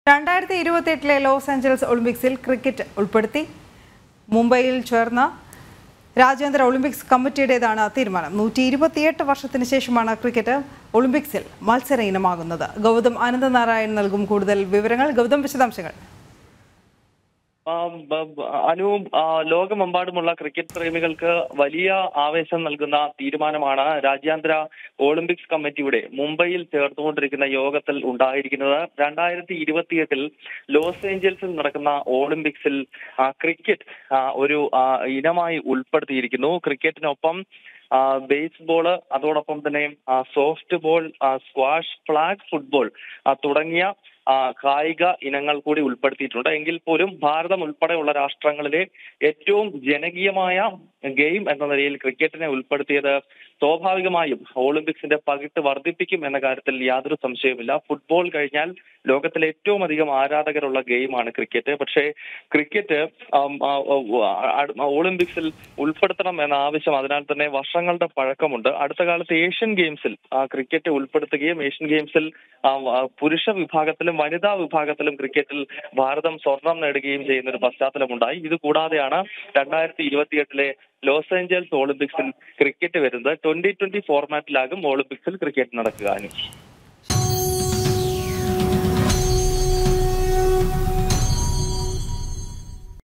രണ്ടായിരത്തി ഇരുപത്തിയെട്ടിലെ Los Angeles ഒളിമ്പിക്സിൽ ക്രിക്കറ്റ് ഉൾപ്പെടുത്തി മുംബൈയിൽ ചേർന്ന രാജ്യാന്തര ഒളിമ്പിക്സ് കമ്മിറ്റിയുടേതാണ് തീരുമാനം നൂറ്റി ഇരുപത്തിയെട്ട് വർഷത്തിന് ശേഷമാണ് ക്രിക്കറ്റ് ഒളിമ്പിക്സിൽ മത്സര ഇനമാകുന്നത് ഗൗതം അനന്തനാരായൺ നൽകും കൂടുതൽ വിവരങ്ങൾ ഗൗതം വിശദാംശങ്ങൾ ആ, ബ- ബ- അനു ആ, ലോകമെമ്പാടുമുള്ള ക്രിക്കറ്റ് പ്രേമികൾക്ക് വലിയ ആവേശം നൽകുന്ന തീരുമാനമാണ് രാജ്യാന്തര ഒളിമ്പിക്സ് കമ്മിറ്റിയുടെ മുംബൈയിൽ ചേർത്തുകൊണ്ടിരിക്കുന്ന യോഗത്തിൽ ഉണ്ടായിരിക്കുന്നത് രണ്ടായിരത്തി ഇരുപത്തിയെട്ടിൽ ലോസ് ഏഞ്ചൽസിൽ നടക്കുന്ന ഒളിമ്പിക്സിൽ ആ, ക്രിക്കറ്റ് ആ, ഒരു ആ, ഇനമായി ഉൾപ്പെടുത്തിയിരിക്കുന്നു ക്രിക്കറ്റിനൊപ്പം ആ, ബേസ്ബോള് അതോടൊപ്പം തന്നെ ആ, സോഫ്റ്റ് ബോൾ ആ, സ്ക്വാഷ് ഫ്ലാഗ് ഫുട്ബോൾ ആ, തുടങ്ങിയ ആ, കായിക ഇനങ്ങൾ കൂടി ഉൾപ്പെടുത്തിയിട്ടുണ്ട് എങ്കിൽ പോലും ഭാരതം ഉൾപ്പെടെയുള്ള രാഷ്ട്രങ്ങളിലെ ഏറ്റവും ജനകീയമായ ഗെയിം എന്ന നിലയിൽ ക്രിക്കറ്റിനെ ഉൾപ്പെടുത്തിയത് സ്വാഭാവികമായും ഒളിമ്പിക്സിന്റെ പകിട്ട് വർദ്ധിപ്പിക്കും എന്ന കാര്യത്തിൽ യാതൊരു സംശയവുമില്ല ഫുട്ബോൾ കഴിഞ്ഞാൽ ലോകത്തിലെ ഏറ്റവും അധികം ആരാധകരുള്ള ഗെയിമാണ് ക്രിക്കറ്റ് പക്ഷേ ക്രിക്കറ്റ് ആം, ആ, ആ, ആ, ഒളിമ്പിക്സിൽ ഉൾപ്പെടുത്തണം എന്ന ആവശ്യം അതിനാൽ തന്നെ വർഷങ്ങളുടെ പഴക്കമുണ്ട് അടുത്ത കാലത്ത് ഏഷ്യൻ ഗെയിംസിൽ ആ, ക്രിക്കറ്റ് ഉൾപ്പെടുത്തുകയും ഏഷ്യൻ ഗെയിംസിൽ ആ, ആ, പുരുഷ വിഭാഗത്തിലും വനിതാ വിഭാഗത്തിലും ക്രിക്കറ്റിൽ ഭാരതം സ്വർണം നേടുകയും ചെയ്യുന്ന ഒരു പശ്ചാത്തലമുണ്ടായി ഇത് കൂടാതെയാണ് രണ്ടായിരത്തി ഇരുപത്തിയെട്ടിലെ ലോസ് ഏഞ്ചൽസ് ഒളിമ്പിക്സിൽ ക്രിക്കറ്റ് വരുന്നത് ട്വന്റി ട്വന്റി ഫോർമാറ്റിലാകും ഒളിമ്പിക്സിൽ ക്രിക്കറ്റ് നടക്കുക അനു